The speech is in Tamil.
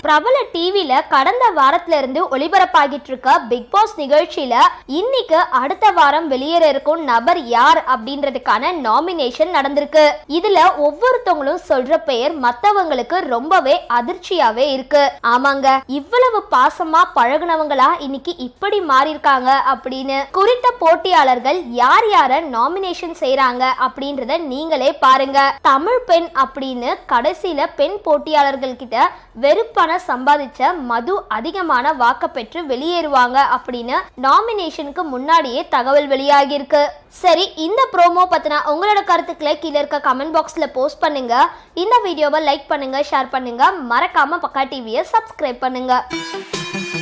பிரபல டிவில கடந்த வாரத்துல இருந்து ஒளிபரப்பாகிட்டு இருக்க பிக் பாஸ் நிகழ்ச்சியில இன்னைக்கு அடுத்த வாரம் வெளியேற இருக்கும் நபர் யார் அப்படின்றதுக்கான நாமினேஷன் நடந்திருக்கு இதுல ஒவ்வொருத்தவங்களும் சொல்ற பெயர் மத்தவங்களுக்கு ரொம்பவே அதிர்ச்சியாவே இருக்கு ஆமாங்க இவ்வளவு பாசமா பழகுனவங்களா இன்னைக்கு இப்படி மாறி இருக்காங்க அப்படின்னு குறித்த போட்டியாளர்கள் யார் யார நாமினேஷன் செய்றாங்க அப்படின்றத நீங்களே பாருங்க தமிழ் பெண் அப்படின்னு கடைசியில பெண் போட்டியாளர்கள் கிட்ட வெறுப்பண சம்பாதிச்ச மது அதிகமான வாக்க பெற்று வெளியேறுவாங்க அப்படின்னு நாமினேஷனுக்கு முன்னாடியே தகவல் வெளியாகி இருக்கு சரி இந்த ப்ரோமோ பத்தின உங்களோட கருத்துக்களை கீழே இருக்க கமெண்ட் பாக்ஸ்ல போஸ்ட் பண்ணுங்க இந்த வீடியோவை லைக் பண்ணுங்க ஷேர் பண்ணுங்க மறக்காம பக்கா டிவியை சப்ஸ்கிரைப் பண்ணுங்க